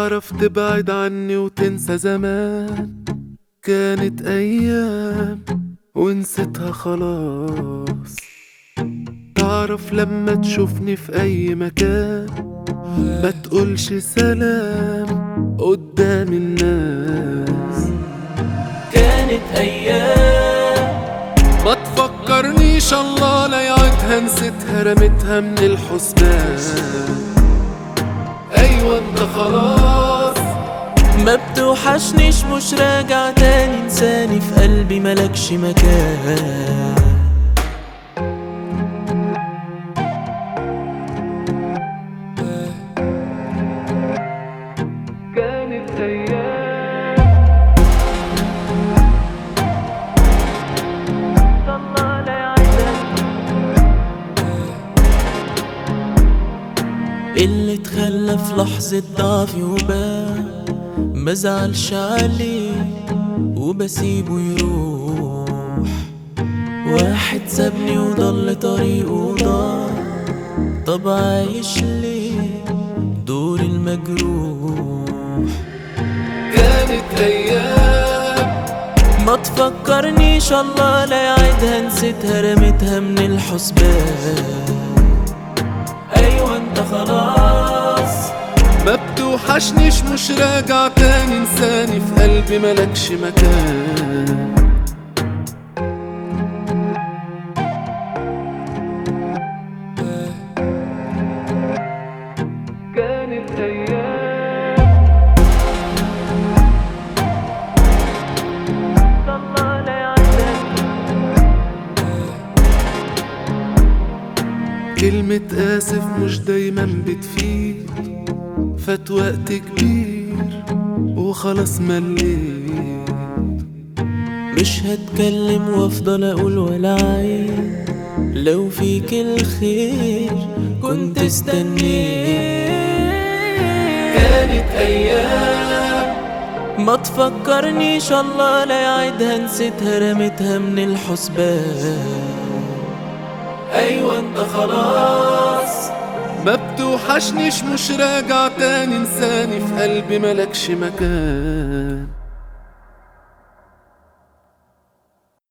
تعرف تبعد عني وتنسى زمان كانت أيام ونسيتها خلاص تعرف لما تشوفني في أي مكان ما تقولش سلام قدام الناس كانت أيام ما تفكرنيش الله لا يعيدها نسيتها رميتها من الحسبان أيوة انت خلاص ما بتوحشنيش مش راجع تاني انساني في قلبي ملكش مكان كانت أيام اللي تخلى في لحظة ضعفي وباع مزعلش عليه وبسيبه يروح واحد سابني وضل طريقه وضاع طب عايش ليه دور المجروح كانت أيام ما تفكرنيش الله لا يعيدها نسيتها رميتها من الحسبان ايوه انت خلاص ما بتوحشنيش مش راجع تاني انساني في قلبي ملكش مكان كانت أيام الله لا يعيدها كلمة آسف مش دايما بتفيد فات وقت كبير وخلاص مليت مش هتكلم وافضل اقول ولا عين لو فيك الخير كنت استنيت كانت أيام ما تفكرنيش الله لا يعيدها نسيتها رميتها من الحسبان ايوه انت خلاص ما بتوحشنيش مش راجع تاني انساني في قلبي ملكش مكان